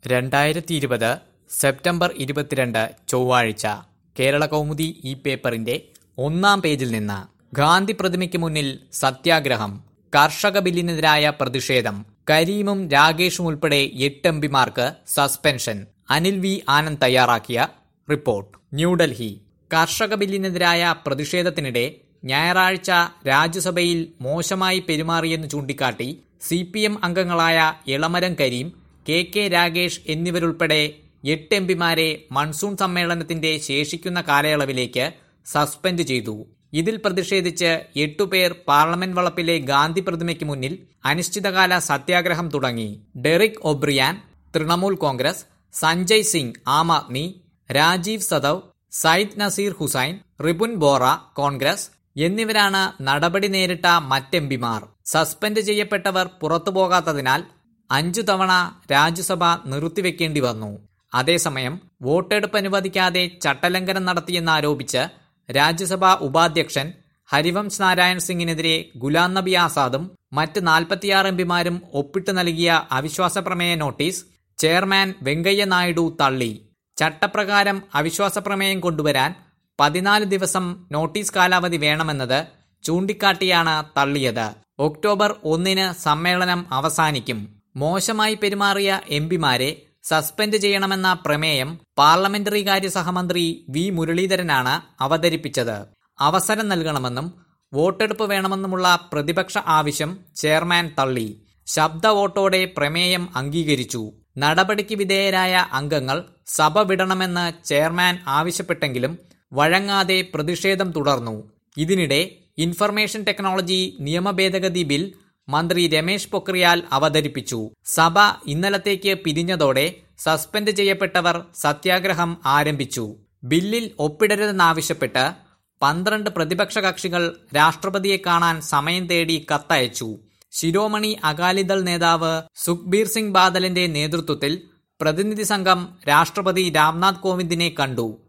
രണ്ടായിരത്തി ഇരുപത് സെപ്റ്റംബർ ഇരുപത്തിരണ്ട് ചൊവ്വാഴ്ച കേരള കൗമുദി ഈ പേപ്പറിന്റെ ഒന്നാം പേജിൽ നിന്ന് ഗാന്ധി പ്രതിമയ്ക്ക് മുന്നിൽ സത്യാഗ്രഹം കർഷക ബില്ലിനെതിരായ പ്രതിഷേധം കരീമും രാഗേഷും ഉൾപ്പെടെ എട്ട് എംപിമാർക്ക് സസ്പെൻഷൻ അനിൽ വി ആനന്ദ് തയ്യാറാക്കിയ റിപ്പോർട്ട് ന്യൂഡൽഹി കർഷക ബില്ലിനെതിരായ പ്രതിഷേധത്തിനിടെ ഞായറാഴ്ച രാജ്യസഭയിൽ മോശമായി പെരുമാറിയെന്ന് ചൂണ്ടിക്കാട്ടി സി പി എം അംഗങ്ങളായ ഇളമരം കരീം കെ കെ രാഗേഷ് എന്നിവരുൾപ്പെടെ എട്ട് എംപിമാരെ മൺസൂൺ സമ്മേളനത്തിന്റെ ശേഷിക്കുന്ന കാലയളവിലേക്ക് സസ്പെൻഡ് ചെയ്തു ഇതിൽ പ്രതിഷേധിച്ച് എട്ടുപേർ പാർലമെന്റ് വളപ്പിലെ ഗാന്ധി പ്രതിമയ്ക്ക് മുന്നിൽ അനിശ്ചിതകാല സത്യാഗ്രഹം തുടങ്ങി Derek O'Brien Trinamool Congress Sanjay Singh Aam Aadmi Rajeev Satav Syed Nasir Hussain Ripun Bora Congress എന്നിവരാണ് നടപടി നേരിട്ട മറ്റെംപിമാർ സസ്പെൻഡ് ചെയ്യപ്പെട്ടവർ പുറത്തുപോകാത്തതിനാൽ അഞ്ചു തവണ രാജ്യസഭ നിർത്തിവെക്കേണ്ടി വന്നു അതേസമയം വോട്ടെടുപ്പ് അനുവദിക്കാതെ ചട്ടലംഘനം നടത്തിയെന്നാരോപിച്ച് രാജ്യസഭാ ഉപാധ്യക്ഷൻ ഹരിവംശ് നാരായൺ സിംഗിനെതിരെ ഗുലാം നബി ആസാദും മറ്റ് നാൽപ്പത്തിയാറ് എംപിമാരും ഒപ്പിട്ട് നൽകിയ അവിശ്വാസ പ്രമേയ നോട്ടീസ് ചെയർമാൻ വെങ്കയ്യ നായിഡു തള്ളി ചട്ടപ്രകാരം അവിശ്വാസ പ്രമേയം കൊണ്ടുവരാൻ പതിനാല് ദിവസം നോട്ടീസ് കാലാവധി വേണമെന്നത് ചൂണ്ടിക്കാട്ടിയാണ് തള്ളിയത് ഒക്ടോബർ ഒന്നിന് സമ്മേളനം അവസാനിക്കും മോശമായി പെരുമാറിയ എംപിമാരെ സസ്പെൻഡ് ചെയ്യണമെന്ന പ്രമേയം പാർലമെന്ററി കാര്യ സഹമന്ത്രി വി മുരളീധരനാണ് അവതരിപ്പിച്ചത് അവസരം നൽകണമെന്നും വോട്ടെടുപ്പ് വേണമെന്നുമുള്ള പ്രതിപക്ഷ ആവശ്യം ചെയർമാൻ തള്ളി ശബ്ദ വോട്ടോടെ പ്രമേയം അംഗീകരിച്ചു നടപടിക്ക് വിധേയരായ അംഗങ്ങൾ സഭ വിടണമെന്ന് ചെയർമാൻ ആവശ്യപ്പെട്ടെങ്കിലും വഴങ്ങാതെ പ്രതിഷേധം തുടർന്നു ഇതിനിടെ ഇൻഫർമേഷൻ ടെക്നോളജി നിയമ ഭേദഗതി ബിൽ മന്ത്രി രമേശ് പൊക്രിയാൽ അവതരിപ്പിച്ചു സഭ ഇന്നലത്തേക്ക് പിരിഞ്ഞതോടെ സസ്പെൻഡ് ചെയ്യപ്പെട്ടവർ സത്യാഗ്രഹം ആരംഭിച്ചു ബില്ലിൽ ഒപ്പിടരുതെന്നാവശ്യപ്പെട്ട് പന്ത്രണ്ട് പ്രതിപക്ഷ കക്ഷികൾ രാഷ്ട്രപതിയെ കാണാൻ സമയം തേടി കത്തയച്ചു ശിരോമണി അകാലിദൾ നേതാവ് സുഖ്ബീർ സിംഗ് ബാദലിന്റെ നേതൃത്വത്തിൽ പ്രതിനിധി സംഘം രാഷ്ട്രപതി രാംനാഥ് കോവിന്ദിനെ കണ്ടു